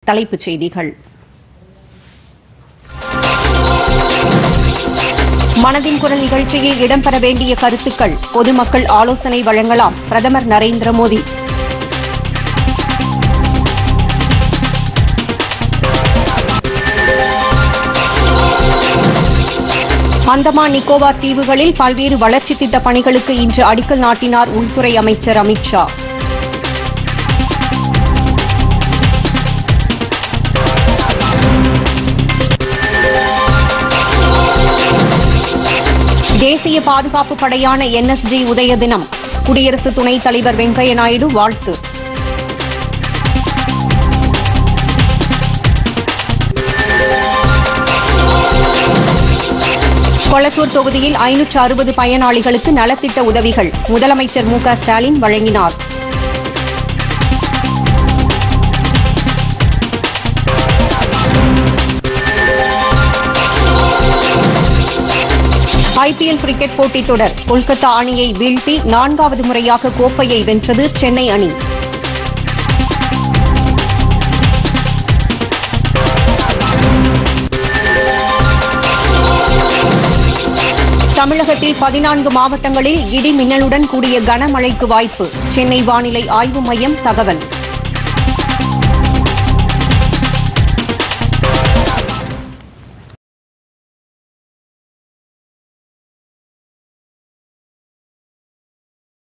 தலைப்புச் செய்திகள் மனதின் குரல் நிகழ்ச்சியில் இடம்பெற வேண்டிய கருத்துக்கள் பொதுமக்கள் ஆலோசனை வழங்கலாம் பிரதமர் நரேந்திர மோடி அந்தமான் நிக்கோபார் தீவுகளில் பல்வேறு வளர்ச்சித் திட்டப் பணிகளுக்கு இன்று அடிக்கல் நாட்டினார் உள்துறை அமைச்சர் அமித் ஷா தேசிய பாதுகாப்பு படையான என்எஸ்ஜி உதய தினம் குடியரசு துணைத் தலைவர் வெங்கையா நாயுடு வாழ்த்து கொளத்தூர் தொகுதியில் ஐநூற்று அறுபது பயனாளிகளுக்கு நலத்திட்ட உதவிகள் முதலமைச்சர் மு க ஸ்டாலின் வழங்கினார் ஐபிஎல் கிரிக்கெட் போட்டித் தொடர் கொல்கத்தா அணியை வீழ்த்தி நான்காவது முறையாக கோப்பையை வென்றது சென்னை அணி தமிழகத்தில் பதினான்கு மாவட்டங்களில் இடி மின்னலுடன் கூடிய கனமழைக்கு வாய்ப்பு சென்னை வானிலை ஆய்வு மையம் தகவல்